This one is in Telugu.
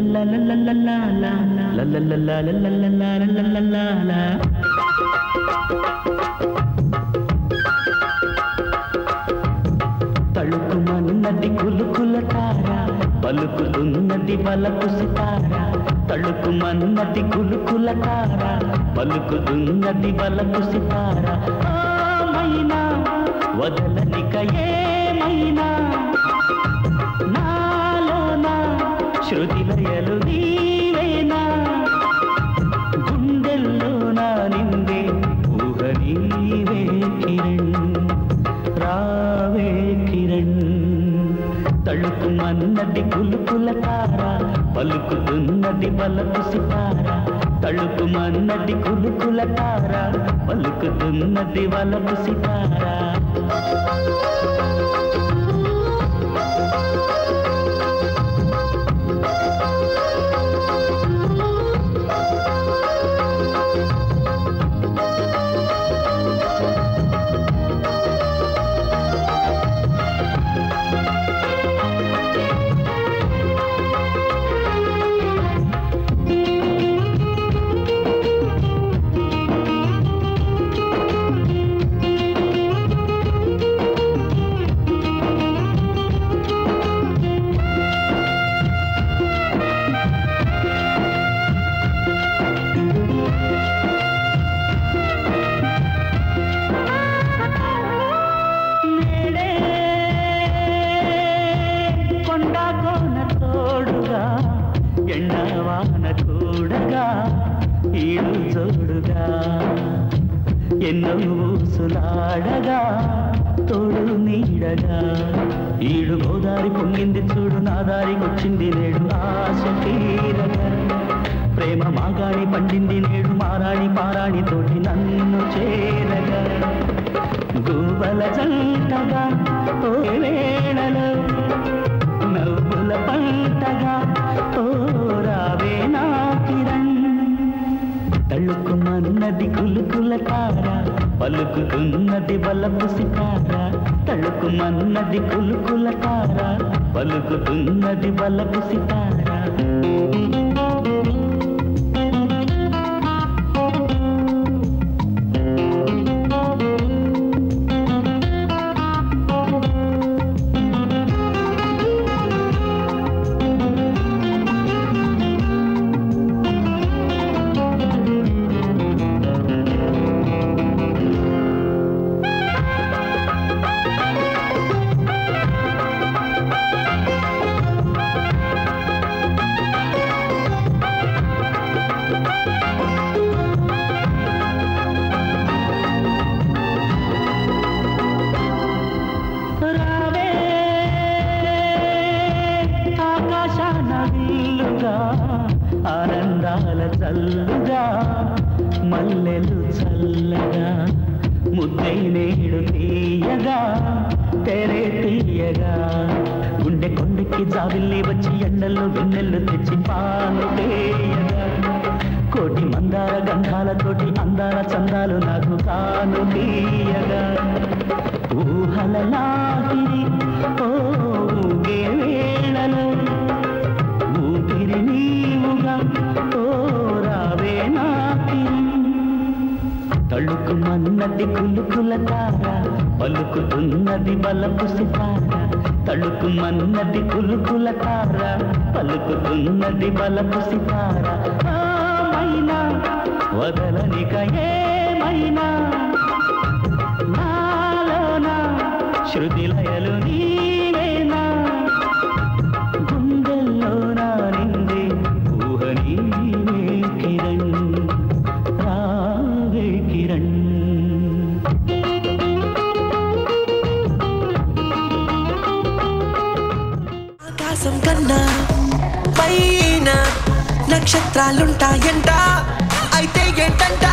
తళుకుమన్నది కులుకుల తార పలుకుతున్నది వలకు సితార తళుకుమన్నది కులుకుల తార పలుకుతున్నది వలకు సితార ఆ మైనా వదలనిక ఏమైనా నాలోన శృతిలయలు నీవేనా గుండెల్లో నా నిందే ఊహ నీవే కిరణ్ రావే కిరణ్ తళుకుమన్నది కులుకుల తార పలుకుతున్నది బలకు సితార తళుకుమన్నది కులుకుల తార పలుకుతున్నది వలకు సితార నేడే కొండ కోన తోడుగా ఎండవాన కూడగా ఈడు జోడుగా ఎన్నో ఊసులాడగా తోడు నీడగా ఈడు గోదారి పొంగింది చూడు నా దారికొచ్చింది నేడు ఆశ తీరగా ప్రేమ మాగాడి పండింది నేడు మారాణి పారాణి తోటి నన్ను చేరగా గూబల జంటగా ఓ వేళలో నవ్వుల పంటగా ఓ రావే నా కిరణ్ తళుకుమన్నది కులుకుల తార పలుకుతున్నది బలపు సితార తళుకుమన్నది కులుకుల తార పలుకుతున్నది బలపు సితార రావే ఆకాశాన విల్లుగా ఆనందాల చల్లుగా మల్లెలు చల్లగా ముద్దై నేడు తీయగా తెరే తీయగా గుండె కొండెక్కి జావిల్లి వచ్చి ఎండల్లో వెన్నెల్లు తెచ్చి పాలు తేయగా కోటి మందార గంధాలతోటి అందాల చందాలు నాకు కాను తీయగా ఊహల లాగిరి ఓ ఊగే వేళలో ఊపిరి నీవుగా ఓ రావే నా తళుకుమన్నది కులుకుల తార పలుకుతున్నది బలపు సితార తళుకుమన్నది కులుకుల తార పలుకుతున్నది బలపు సితార ఆ మైనా వదలనిక ఏమైనా నాలోన శృతిలయలు నీవేనా గుండెల్లోన నిందే ఊహ నీవే కిరణ్ రావే కిరణ్ ఆకాశం కన్నా పైన నక్షత్రాలుంటాయంట అయితే ఏంటంట